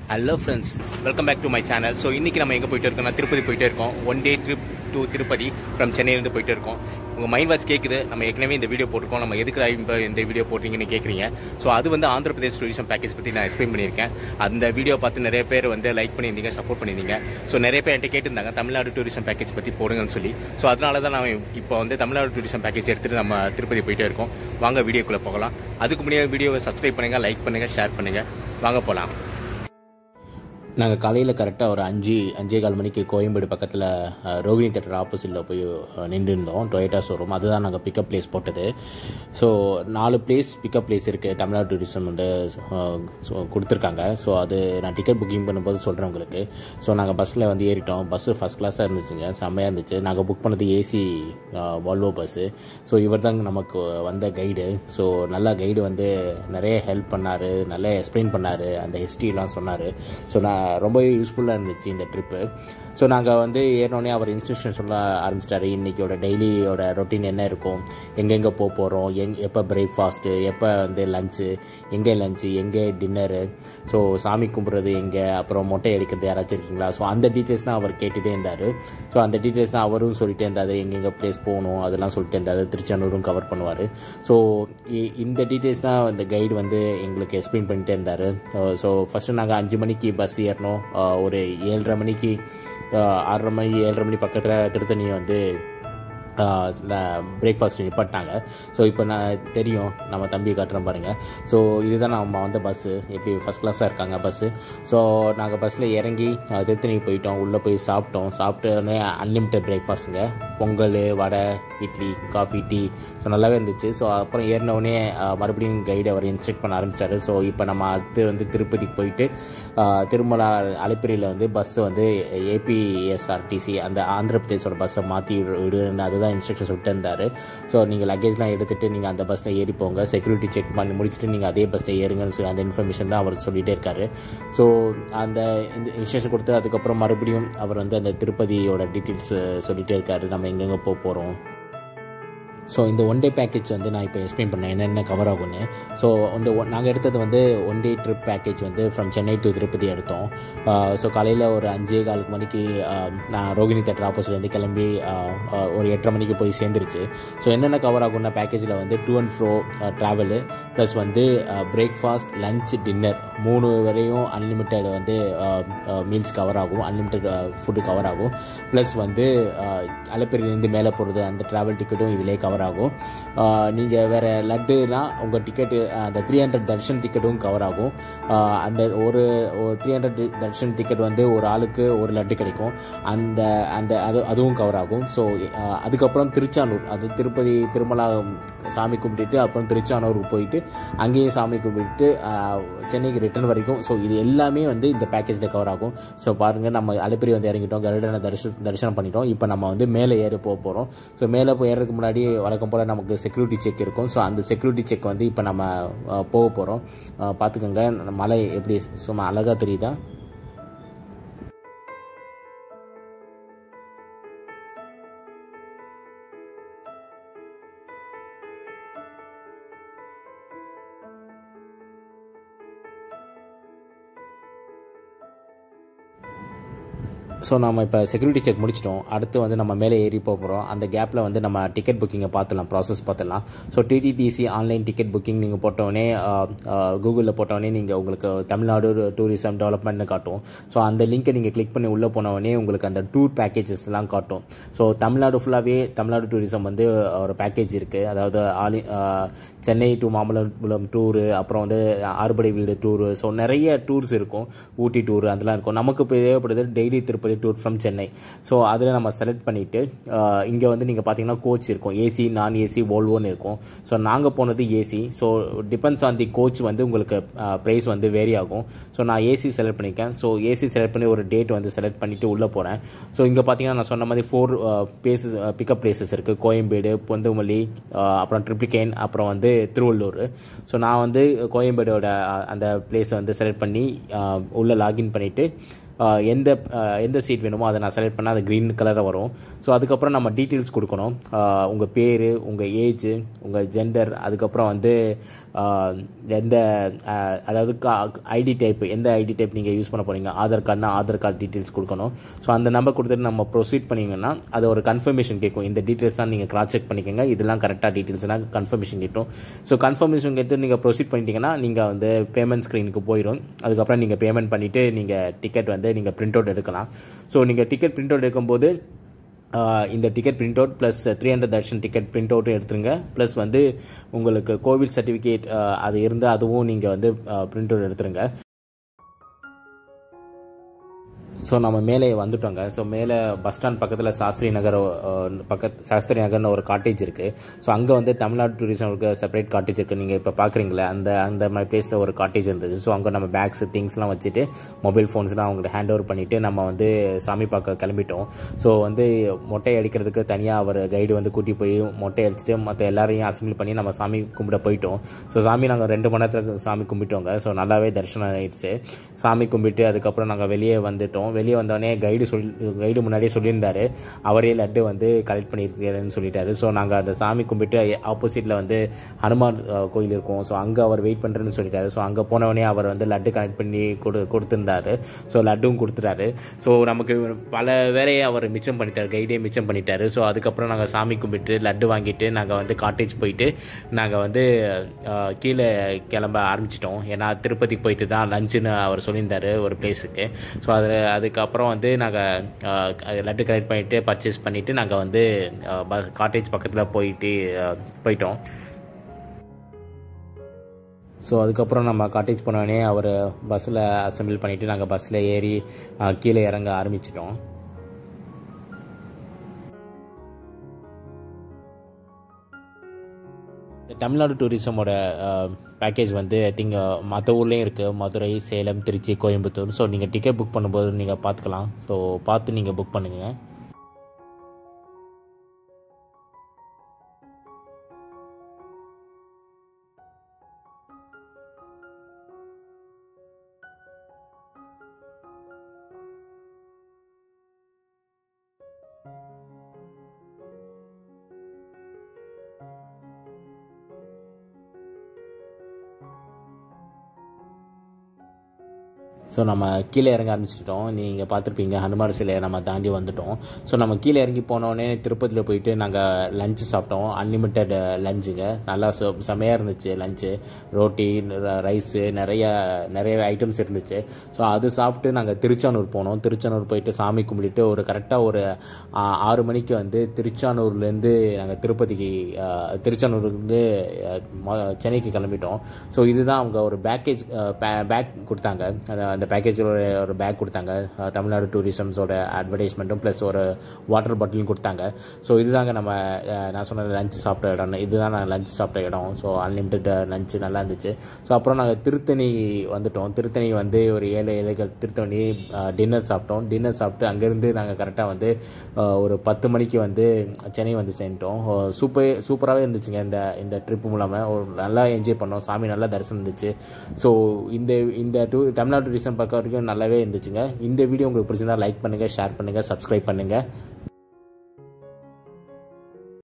hello friends welcome back to my channel so இன்றைக்கி நம்ம எங்கே போயிட்டு இருக்கோம்னா திருப்பதி போயிட்டே இருக்கோம் one day trip to Tirupati from சென்னையிலேருந்து போயிட்டு இருக்கோம் உங்கள் மைண்ட் வாய்ஸ் கேட்குது நம்ம ஏற்கனவே இந்த வீடியோ போட்டிருக்கோம் நம்ம எதுக்கு இப்போ இந்த வீடியோ போட்டிங்கன்னு கேட்குறீங்க ஸோ அது வந்து ஆந்திர பிரதேஷ் டூரிசம் பேக்கேஜ் பற்றி நான் எக்ஸ்பிளைன் பண்ணியிருக்கேன் அந்த வீடியோ பார்த்து நிறைய பேர் வந்து லைக் பண்ணியிருந்தீங்க சப்போர்ட் பண்ணியிருந்தீங்க ஸோ நிறைய பேர் என்கிட்ட கேட்டிருந்தாங்க தமிழ்நாடு டூரிசம் பேக்கேஜ் பற்றி போடுங்கன்னு சொல்லி ஸோ அதனால தான் நான் இப்போ வந்து தமிழ்நாடு டூரிசம் பேக்கேஜ் எடுத்துகிட்டு நம்ம திருப்பதி போயிட்டே இருக்கோம் வாங்க வீடியோக்குள்ளே போகலாம் அதுக்கு முன்னாடி வீடியோவை சப்ஸ்கிரைப் பண்ணுங்கள் லைக் பண்ணுங்கள் ஷேர் பண்ணுங்கள் வாங்க போகலாம் நாங்கள் காலையில் கரெக்டாக ஒரு அஞ்சு அஞ்சே கால் மணிக்கு கோயம்பேடு பக்கத்தில் அஹ், ரோகிணி தேட்டர் ஆப்போசிட்டில் போய் நின்று இருந்தோம் டொயேட்டா ஷோரூம் அதுதான் நாங்கள் பிக்கப் பிளேஸ் போட்டது ஸோ நாலு பிளேஸ் பிக்கப் பிளேஸ் இருக்குது தமிழ்நாடு டூரிசம் வந்து அஹ், so கொடுத்துருக்காங்க ஸோ அது நான் டிக்கெட் புக்கிங் பண்ணும்போது சொல்கிறேன் உங்களுக்கு ஸோ நாங்கள் பஸ்ஸில் வந்து ஏறிட்டோம் பஸ்ஸு ஃபஸ்ட் கிளாஸாக இருந்துச்சுங்க செம்மையாக இருந்துச்சு நாங்கள் புக் பண்ணது ஏசி வால்வோ பஸ்ஸு ஸோ இவர் தாங்க நமக்கு வந்த கைடு ஸோ நல்லா கைடு வந்து நிறைய ஹெல்ப் பண்ணார் நல்லா எக்ஸ்பிளைன் பண்ணார் அந்த ஹிஸ்ட்ரிலாம் சொன்னார் ஸோ நான் ரொம்பவே யூஸ்ஃபுல்லாக இருந்துச்சு இந்த ட்ரிப்பு ஸோ நாங்கள் வந்து ஏறினோடனே அவர் இன்ஸ்ட்ரக்ஷன் சொல்ல ஆரம்பிச்சிட்டாரு இன்றைக்கியோட டெய்லியோட ரொட்டீன் என்ன இருக்கும் எங்கெங்கே போக போகிறோம் எங் எப்போ பிரேக்ஃபாஸ்ட்டு எப்போ வந்து லஞ்சு எங்கே லஞ்சு எங்கே டின்னரு ஸோ சாமி கும்பிட்றது எங்கே அப்புறம் மொட்டை அடிக்கிறது யாராச்சும் இருக்கீங்களா ஸோ அந்த டீட்டெயில்ஸ் தான் அவர் கேட்டுகிட்டே இருந்தார் ஸோ அந்த டீட்டெயில்ஸ் தான் அவரும் சொல்லிட்டே இருந்தார் எங்கெங்கே ப்ளேஸ் போகணும் அதெல்லாம் சொல்லிட்டே இருந்தார் திருச்செந்தூரும் கவர் பண்ணுவார் ஸோ இந்த டீட்டெயில்ஸ் தான் இந்த கைடு வந்து எங்களுக்கு எக்ஸ்பிளைன் பண்ணிட்டே இருந்தார் ஸோ ஃபஸ்ட்டு நாங்கள் அஞ்சு மணிக்கு பஸ் ஏறினோம் அஹ் ஒரு ஏழரை மணிக்கு அஹ் ஆறரை மணி ஏழரை மணி பக்கத்தில் திருத்தணியை வந்து பிரேக்ஃபாஸ்ட் நிப்பாட்டினாங்க ஸோ இப்போ நான் தெரியும் நம்ம தம்பியை காட்டுறோம் பாருங்கள் ஸோ இதுதான் நம்ம வந்த பஸ்ஸு எப்படி ஃபஸ்ட் கிளாஸாக இருக்காங்க பஸ்ஸு ஸோ நாங்கள் பஸ்ஸில் இறங்கி அஹ், திருத்தணி போயிட்டோம் உள்ளே போய் சாப்பிட்டோம் சாப்பிட்டோன்னே அன்லிமிட்டட் பிரேக்ஃபாஸ்ட்டுங்க pongal vada idli coffee tea so நல்லாவே இருந்துச்சு ஸோ அப்புறம் ஏறினவுடனே மறுபடியும் கைடு அவர் இன்ஸ்ட்ரக்ட் பண்ண ஆரம்பிச்சிட்டாரு ஸோ இப்போ நம்ம அடுத்து வந்து திருப்பதிக்கு போயிட்டு அஹ், திருமலா அலிப்பிரியில் வந்து பஸ்ஸு வந்து ஏபிஎஸ்ஆர்டிசி அந்த ஆந்திர பிரதேசோட பஸ்ஸை மாற்றி விடுன்னு அதுதான் இன்ஸ்ட்ரக்ஷன் சொல்லிட்டு இருந்தார் ஸோ நீங்கள் லக்கேஜ்லாம் எடுத்துகிட்டு நீங்கள் அந்த பஸ்ஸில் ஏறி போங்க செக்யூரிட்டி செக் பண்ணி முடிச்சுட்டு நீங்கள் அதே பஸ்ஸில் ஏறுங்கன்னு சொல்லி அந்த இன்ஃபர்மேஷன் தான் அவர் சொல்லிகிட்டே இருக்காரு ஸோ அந்த இன்ஸ்ட்ரக்ஷன் கொடுத்து அதுக்கப்புறம் மறுபடியும் அவர் வந்து அந்த திருப்பதியோட டீட்டெயில்ஸ் சொல்லிகிட்டே இருக்காரு நம்ம எங்கெங்கே போக போகிறோம் ஸோ இந்த ஒன் டே பேக்கேஜ் வந்து நான் இப்போ எக்ஸ்பிளைன் பண்ணேன் என்னென்ன கவர் ஆகும்னு ஸோ இந்த நாங்கள் எடுத்தது வந்து ஒன் டே ட்ரிப் பேக்கேஜ் வந்து ஃப்ரம் சென்னை டு திருப்பதி எடுத்தோம் ஸோ காலையில் ஒரு அஞ்சே காலுக்கு மணிக்கு ஆஹ், நான் ரோகிணி தேட்டர் ஆப்போசிட்லேருந்து கிளம்பி ஆஹ், ஆஹ், ஒரு எட்டரை மணிக்கு போய் சேர்ந்துருச்சு ஸோ என்னென்ன கவர் ஆகும்னா பேக்கேஜில் வந்து to and fro travel plus வந்து பிரேக்ஃபாஸ்ட் லஞ்ச் டின்னர் மூணு வரையும் அன்லிமிட்டெட் வந்து மீல்ஸ் கவர் ஆகும் அன்லிமிட்டெட் ஃபுட்டு கவர் ஆகும் ப்ளஸ் வந்து அலப்பேரிலேருந்து மேலே போகிறது அந்த ட்ராவல் டிக்கெட்டும் இதிலே கவர் ஆகும் நீங்கள் வேறு லட்டுனா உங்கள் டிக்கெட்டு அந்த த்ரீ ஹண்ட்ரட் தர்ஷன் டிக்கெட்டும் கவர் ஆகும் ஆஹ் அந்த ஒரு த்ரீ ஹண்ட்ரட் தர்ஷன் டிக்கெட் வந்து ஒரு ஆளுக்கு ஒரு லட்டு கிடைக்கும் அந்த அந்த அது அதுவும் கவர் ஆகும் ஸோ அதுக்கப்புறம் திருச்சானூர் அது திருப்பதி திருமலா சாமி கும்பிட்டுட்டு அப்புறம் திருச்சானூருக்கு போயிட்டு அங்கேயும் சாமி கும்பிட்டு ஆஹ், சென்னைக்கு ரிட்டர்ன் வரைக்கும் ஸோ இது எல்லாமே வந்து இந்த பேக்கேஜில் கவர் ஆகும் ஸோ பாருங்கள் நம்ம அலிப்பிரி வந்து இறங்கிட்டோம் கருடனை தரிசன தரிசனம் பண்ணிட்டோம் இப்போ நம்ம வந்து மேலே ஏறி போக போகிறோம் ஸோ மேலே போய் ஏறதுக்கு முன்னாடி வழக்கம் போல் நமக்கு செக்யூரிட்டி செக் இருக்கும் ஸோ அந்த செக்யூரிட்டி செக் வந்து இப்போ நம்ம ஆஹ், போக போகிறோம் பார்த்துக்கோங்க மலை எப்படி சும்மா அழகாக தெரியுதா ஸோ நம்ம இப்போ செக்யூரிட்டி செக் முடிச்சிட்டோம் அடுத்து வந்து நம்ம மேலே ஏறி போக போகிறோம் அந்த கேப்பில் வந்து நம்ம டிக்கெட் புக்கிங்கை பார்த்துலாம் ப்ராசஸ் பார்த்துலாம் so TTDC online ticket booking நீங்கள் போட்டோடனே கூகுளில் போட்டோடனே நீங்கள் உங்களுக்கு தமிழ்நாடு டூரிசம் டெவலப்மெண்ட்னு காட்டும் ஸோ அந்த லிங்க்கை நீங்கள் கிளிக் பண்ணி உள்ளே போனோடனே உங்களுக்கு அந்த டூர் பேக்கேஜஸ்லாம் காட்டும் ஸோ தமிழ்நாடு ஃபுல்லாகவே தமிழ்நாடு டூரிசம் வந்து ஒரு பேக்கேஜ் இருக்குது அதாவது ஆலி ஆஹ், சென்னை டு மாமல்லபுரம் டூரு அப்புறம் வந்து ஆறுபடை வீடு டூரு ஸோ நிறைய டூர்ஸ் இருக்கும் ஊட்டி டூர் அதெல்லாம் இருக்கும் நமக்கு இப்போ தேவைப்படுது daily Tirupati tour from Chennai so அதில் நம்ம செலக்ட் பண்ணிவிட்டு இங்கே வந்து நீங்கள் பார்த்தீங்கன்னா கோச் இருக்கும் ஏசி நான் ஏசி வோல்வோன்னு இருக்கும் ஸோ நாங்கள் போனது AC so depends on the coach வந்து உங்களுக்கு ப்ரைஸ் வந்து வேரி ஆகும் ஸோ நான் ஏசி செலக்ட் பண்ணியிருக்கேன் ஸோ ஏசி செலக்ட் பண்ணி ஒரு டேட் வந்து செலக்ட் பண்ணிவிட்டு உள்ளே போகிறேன் ஸோ இங்கே பார்த்தீங்கன்னா நான் சொன்ன மாதிரி ஃபோர் பிளேசஸ் பிக்கப் பிளேசஸ் இருக்குது கோயம்பேடு பொந்துமல்லி அஹ், அப்புறம் ட்ரிப்ளிகேன் அப்புறம் வந்து திருவள்ளூர் ஸோ நான் வந்து கோயம்பேடோட அஹ், அந்த பிளேஸை வந்து செலக்ட் பண்ணி அஹ், உள்ளே லாகின் பண்ணிவிட்டு ஆஹ் எந்த ஆஹ் எந்த சீட் வேணுமோ அதை நான் செலக்ட் பண்ணால் அது க்ரீன் கலரில் வரும் ஸோ அதுக்கப்புறம் நம்ம டீட்டெயில்ஸ் கொடுக்கணும் உங்கள் பேர் உங்கள் ஏஜ் உங்கள் ஜெண்டர் அதுக்கப்புறம் வந்து ஆஹ் எந்த ஆஹ் அதாவது ஐடி டைப் எந்த ஐடி டைப் நீங்கள் யூஸ் பண்ண போகிறீங்க ஆதார் கார்டுனா ஆதார் கார்டு டீட்டெயில்ஸ் கொடுக்கணும் ஸோ அந்த நம்பர் கொடுத்துட்டு நம்ம ப்ரொசீட் பண்ணிங்கன்னா அது ஒரு கன்ஃபர்மேஷன் கேட்கும் இந்த டீட்டெயில்ஸ்லாம் நீங்கள் கிராஸ் செக் பண்ணிக்கோங்க இதெல்லாம் கரெக்டாக டீட்டெயில்ஸ்னால் கன்ஃபர்மேஷன் கேட்டும் ஸோ கன்ஃபர்மேஷன் கேட்டு நீங்கள் ப்ரொசீட் பண்ணிட்டீங்கன்னா நீங்கள் வந்து பேமெண்ட் ஸ்க்ரீனுக்கு போயிடும் அதுக்கப்புறம் நீங்கள் பேமெண்ட் பண்ணிவிட்டு நீங்கள் டிக்கெட் வந்து நீங்கள் பிரிண்ட் அவுட் எடுக்கலாம் ஸோ நீங்கள் டிக்கெட் பிரிண்ட் அவுட் எடுக்கும்போது ஆஹ் இந்த ticket print out plus three hundred darshan ticket print அவுட்டும் எடுத்துருங்க ப்ளஸ் வந்து உங்களுக்கு கோவிட் சர்டிஃபிகேட் அது இருந்தால் அதுவும் நீங்கள் வந்து பிரிண்ட் அவுட் எடுத்துருங்க ஸோ நம்ம மேலே வந்துட்டோங்க ஸோ மேலே பஸ் ஸ்டாண்ட் பக்கத்தில் சாஸ்திரி நகர் பக்கத்து சாஸ்திரி நகர்னு ஒரு காட்டேஜ் இருக்குது ஸோ அங்கே வந்து தமிழ்நாடு டூரிசம்க்கு செப்பரேட் காட்டேஜ் இருக்குது நீங்கள் இப்போ பார்க்குறீங்களே அந்த அந்த மாதிரி பிளேஸில் ஒரு காட்டேஜ் இருந்தது ஸோ அங்கே நம்ம பேக்ஸ் திங்ஸ்லாம் வச்சுட்டு மொபைல் ஃபோன்ஸ்லாம் அவங்களுக்கு ஹேண்ட் ஓவர் பண்ணிவிட்டு நம்ம வந்து சாமி பார்க்க கிளம்பிட்டோம் ஸோ வந்து மொட்டை அடிக்கிறதுக்கு தனியாக அவர் கைடு வந்து கூட்டி போய் மொட்டை அடிச்சுட்டு மற்ற எல்லாரையும் அசம்பிள் பண்ணி நம்ம சாமி கும்பிட போயிட்டோம் ஸோ சாமி நாங்கள் ரெண்டு மணி நேரத்துக்கு சாமி கும்பிட்டோங்க ஸோ நல்லாவே தரிசனம் ஆயிடுச்சு சாமி கும்பிட்டு அதுக்கப்புறம் நாங்கள் வெளியே வந்துட்டோம் வெளியே வந்தோடனே கைடு சொல்லி கைடு முன்னாடியே சொல்லியிருந்தாரு அவரே லட்டு வந்து கலெக்ட் பண்ணியிருக்காருன்னு சொல்லிட்டாரு ஸோ நாங்கள் அந்த சாமி கும்பிட்டு ஆப்போசிட்டில் வந்து ஹனுமான் அஹ், கோயில் இருக்கும் ஸோ அங்கே அவர் வெயிட் பண்ணுறேன்னு சொல்லிட்டாரு ஸோ அங்கே போனவொடனே அவர் வந்து லட்டு கனெக்ட் பண்ணி கொடு கொடுத்துருந்தாரு ஸோ லட்டும் கொடுத்துட்டாரு ஸோ நமக்கு பல வேலையை அவர் மிச்சம் பண்ணிட்டார் கைடே மிச்சம் பண்ணிட்டாரு ஸோ அதுக்கப்புறம் நாங்கள் சாமி கும்பிட்டு லட்டு வாங்கிட்டு நாங்கள் வந்து காட்டேஜ் போயிட்டு நாங்கள் வந்து அஹ், கீழே கிளம்ப ஆரம்பிச்சிட்டோம் ஏன்னா திருப்பதிக்கு போயிட்டு தான் லஞ்சுன்னு அவர் சொல்லியிருந்தாரு ஒரு பிளேஸுக்கு ஸோ அது அதுக்கப்புறம் வந்து நாங்கள் லட்டு கலெக்ட் பண்ணிவிட்டு பர்ச்சேஸ் பண்ணிவிட்டு நாங்கள் வந்து காட்டேஜ் பக்கத்தில் போயிட்டு அஹ், போயிட்டோம் ஸோ அதுக்கப்புறம் நம்ம காட்டேஜ் போனோடனே அவர் பஸ்ஸில் அசெம்பிள் பண்ணிவிட்டு நாங்கள் பஸ்ஸில் ஏறி அஹ், கீழே இறங்க ஆரம்பிச்சிட்டோம் இந்த தமிழ்நாடு டூரிசமோட பேக்கேஜ் வந்து ஐ திங்க் மற்ற ஊர்லேயும் இருக்குது மதுரை சேலம் திருச்சி கோயம்புத்தூர் ஸோ நீங்கள் டிக்கெட் புக் பண்ணும்போது நீங்கள் பார்த்துக்கலாம் ஸோ பார்த்து நீங்கள் புக் பண்ணுங்கள் ஸோ நம்ம கீழே இறங்க ஆரம்பிச்சிட்டோம் நீங்கள் பார்த்துருப்பீங்க ஹனுமார் சிலையை நம்ம தாண்டி வந்துட்டோம் ஸோ நம்ம கீழே இறங்கி போனோடனே திருப்பதியில் போயிட்டு நாங்கள் லஞ்சு சாப்பிட்டோம் அன்லிமிட்டெட் லஞ்சுங்க நல்லா செ செமையாக இருந்துச்சு லஞ்சு ரோட்டி ரைஸு நிறைய நிறைய ஐட்டம்ஸ் இருந்துச்சு ஸோ அது சாப்பிட்டு நாங்கள் திருச்சானூர் போனோம் திருச்சானூர் போயிட்டு சாமி கும்பிட்டுட்டு ஒரு கரெக்டாக ஒரு ஆ, ஆறு மணிக்கு வந்து திருச்சானூர்லேருந்து நாங்கள் திருப்பதிக்கு ஆ, திருச்சானூர்லேருந்து ஆ, மொ- சென்னைக்கு கிளம்பிட்டோம் ஸோ இதுதான் அவங்க ஒரு பேக்கேஜ் பேக் கொடுத்தாங்க அந்த- அந்த பேக்கேஜில் ஒரு ஒரு பேக் கொடுத்தாங்க அஹ், தமிழ்நாடு டூரிசம்ஸோட அட்வர்டைஸ்மெண்ட்டும் ப்ளஸ் ஒரு வாட்டர் பாட்டிலும் கொடுத்தாங்க ஸோ இதுதாங்க நம்ம அஹ், நான் சொன்ன லஞ்ச் சாப்பிட்ட இடம் இதுதான் நான் லஞ்ச் சாப்பிட்ட இடம் ஸோ அன்லிமிட்டெட் லஞ்சு நல்லா இருந்துச்சு ஸோ அப்புறம் நாங்கள் திருத்தணி வந்துட்டோம் திருத்தணி வந்து ஒரு ஏழு ஏழைகள் திருத்தணி டின்னர் சாப்பிட்டோம் டின்னர் சாப்பிட்டு அங்கேருந்து நாங்கள் கரெக்டாக வந்து அஹ், ஒரு பத்து மணிக்கு வந்து சென்னை வந்து சேர்ந்துட்டோம் சூப்பர் சூப்பராகவே இருந்துச்சுங்க இந்த இந்த ட்ரிப் மூலமாக ஒரு நல்லா என்ஜாய் பண்ணோம் சாமி நல்லா தரிசனம் இருந்துச்சு ஸோ இந்த இந்த டூ தமிழ்நாடு டூரிசம் பார்க்க வரைக்கும் நல்லாவே இருந்துச்சுங்க இந்த வீடியோ உங்களுக்கு பிடிச்சிருந்தா லைக் பண்ணுங்கள் ஷேர் பண்ணுங்கள் சப்ஸ்கிரைப் பண்ணுங்கள்